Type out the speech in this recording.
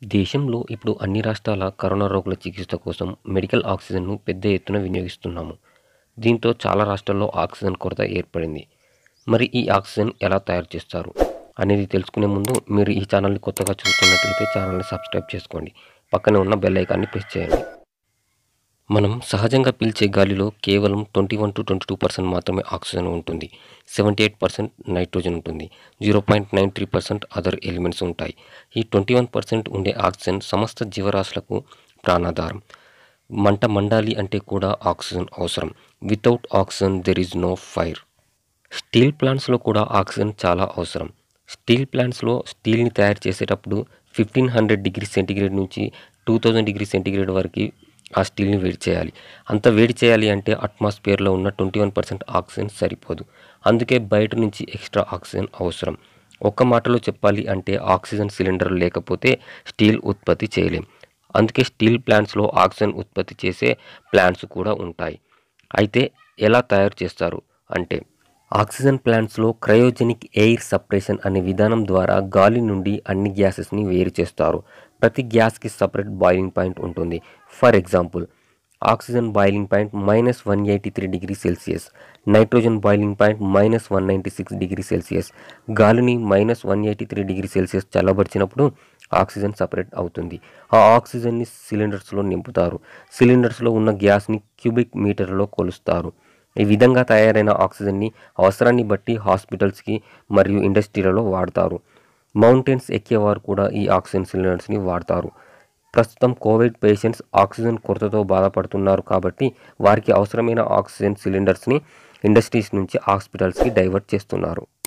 దేశంలో ఇప్పుడు అన్ని రాష్ట్రాల కరోనా రోగుల చికిత్స కోసం మెడికల్ ఆక్సిజన్ను పెద్ద ఎత్తున వినియోగిస్తున్నాము దీంతో చాలా రాష్ట్రాల్లో ఆక్సిజన్ కొరత ఏర్పడింది మరి ఈ ఆక్సిజన్ ఎలా తయారు చేస్తారు అనేది తెలుసుకునే ముందు మీరు ఈ ఛానల్ని కొత్తగా చూస్తున్నట్లయితే ఛానల్ని సబ్స్క్రైబ్ చేసుకోండి పక్కనే ఉన్న బెల్ ఐకాన్ని ప్రెస్ చేయండి మనం సహజంగా పీల్చే గాలిలో కేవలం twenty one to twenty two percent మాత్రమే ఆక్సిజన్ ఉంటుంది సెవెంటీ ఎయిట్ పర్సెంట్ నైట్రోజన్ ఉంటుంది zero point nine three percent other elements ఉంటాయి ఈ ట్వంటీ వన్ పర్సెంట్ ఉండే ఆక్సిజన్ సమస్త జీవరాశులకు ప్రాణాధారం మంట మండాలి అంటే కూడా ఆక్సిజన్ అవసరం without oxygen there is no fire steel ప్లాంట్స్లో కూడా ఆక్సిజన్ చాలా అవసరం స్టీల్ ప్లాంట్స్లో స్టీల్ని తయారు చేసేటప్పుడు ఫిఫ్టీన్ హండ్రెడ్ డిగ్రీ సెంటిగ్రేడ్ నుంచి టూ థౌజండ్ డిగ్రీ సెంటిగ్రేడ్ వరకు ఆ స్టీల్ని వేడి చేయాలి అంత వేడి చేయాలి అంటే అట్మాస్ఫియర్లో ఉన్న ట్వంటీ వన్ పర్సెంట్ ఆక్సిజన్ సరిపోదు అందుకే బయట నుంచి ఎక్స్ట్రా ఆక్సిజన్ అవసరం ఒక్క మాటలో చెప్పాలి అంటే ఆక్సిజన్ సిలిండర్ లేకపోతే స్టీల్ ఉత్పత్తి చేయలేం అందుకే స్టీల్ ప్లాంట్స్లో ఆక్సిజన్ ఉత్పత్తి చేసే ప్లాంట్స్ కూడా ఉంటాయి అయితే ఎలా తయారు చేస్తారు అంటే ఆక్సిజన్ ప్లాంట్స్లో క్రయోజెనిక్ ఎయిర్ సపరేషన్ అనే విధానం ద్వారా గాలి నుండి అన్ని గ్యాసెస్ని వేరు చేస్తారు ప్రతి గ్యాస్కి సపరేట్ బాయిలింగ్ పాయింట్ ఉంటుంది for example oxygen boiling point minus one eighty three degree celsius nitrogen boiling point minus one ninety six degree celsius గాలిని minus one eighty three degree celsius చల్లబరిచినప్పుడు ఆక్సిజన్ సపరేట్ అవుతుంది ఆ ఆక్సిజన్ని సిలిండర్స్లో నింపుతారు సిలిండర్స్లో ఉన్న గ్యాస్ని cubic మీటర్లో కొలుస్తారు ఈ విధంగా తయారైన ఆక్సిజన్ని అవసరాన్ని బట్టి హాస్పిటల్స్కి మరియు ఇండస్ట్రీలలో వాడతారు మౌంటైన్స్ ఎక్కేవారు కూడా ఈ ఆక్సిజన్ సిలిండర్స్ని వాడతారు ప్రస్తుతం కోవిడ్ పేషెంట్స్ ఆక్సిజన్ కొరతతో బాధపడుతున్నారు కాబట్టి వారికి అవసరమైన ఆక్సిజన్ సిలిండర్స్ని ఇండస్ట్రీస్ నుంచి హాస్పిటల్స్కి డైవర్ట్ చేస్తున్నారు